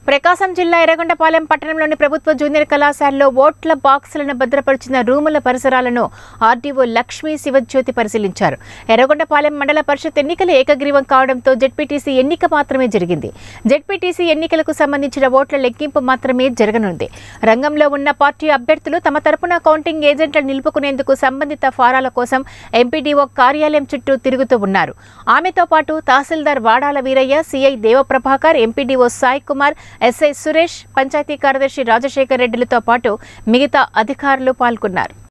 ప్రకాశం జిల్లా ఎర్రగొండపాలెం పట్టణంలోని ప్రభుత్వ జూనియర్ కళాశాలలో ఓట్ల బాక్సులను భద్రపరిచిన రూముల పరిసరాలను ఆర్డీఓ లక్ష్మీ శివజ్యోతి పరిశీలించారు ఎర్రగొండపాలెం మండల పరిషత్ ఎన్నికలు ఏకగ్రీవం కావడంతో జెడ్పీటీసీ ఎన్నిక మాత్రమే జరిగింది జెడ్పీటీసీ ఎన్నికలకు సంబంధించిన ఓట్ల లెక్కింపు మాత్రమే జరగనుంది రంగంలో ఉన్న పార్టీ అభ్యర్థులు తమ తరపున కౌంటింగ్ ఏజెంట్లను నిలుపుకునేందుకు సంబంధిత ఫారాల కోసం ఎంపీడీఓ కార్యాలయం చుట్టూ తిరుగుతూ ఉన్నారు ఆమెతో పాటు tahsildar Vadala Veeraiah CI Devaprabhakar MPDO Sai Kumar SI Suresh panchayat కార్యదర్శి రాజశేఖర్ రెడ్డిలతో పాటు మిగతా అధికారులు పాల్గొన్నారు